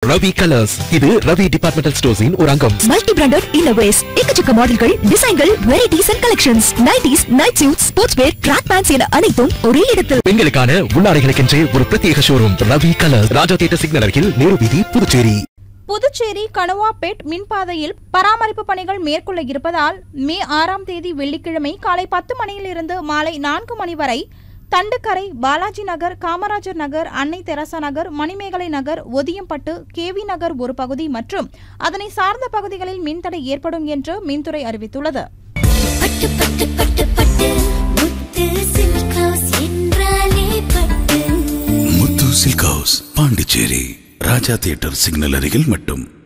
Ravi colours இது Ravi departmental ஸ்டோர்ஸின் ஒரு அங்கம் மல்டி பிராண்டட் இன்னோவேஸ் எக்கச்சக்க மாடல்கள் டிசைன்கள் varieties and collections nighties night suit sports wear track pants என அனைத்தும் ஒரே இடத்தில் பெண்களுக்கான உள்ளாடைகளுக்கென்றே ஒரு பிரத்யேக showroom Ravi colours Raja theatre signal அருகில் நேரு வீதி புதுச்சேரி புதுச்சேரி கணுவாப்பேட் மின்பாதையில் பராமரிப்பு பணிகள் மேற்கொள்ள இருப்பதால் மே ஆறாம் தேதி வெள்ளிக்கிழமை காலை பத்து மணியிலிருந்து மாலை நான்கு மணி வரை தண்டுக்கரை பாலாஜி நகர் காமராஜர் நகர் அன்னை தெரசா நகர் மணிமேகலை நகர் ஒதியம்பட்டு கேவி நகர் ஒரு பகுதி மற்றும் அதனை சார்ந்த பகுதிகளில் மின்தடை ஏற்படும் என்று மின்துறை அறிவித்துள்ளது பட்டு பட்டு பட்டு பட்டு முத்து சில்க் ஹவுஸ் என்றாலே பட்டு Muthu silk house Pondicherry Raja theatre signal அருகில் மட்டும்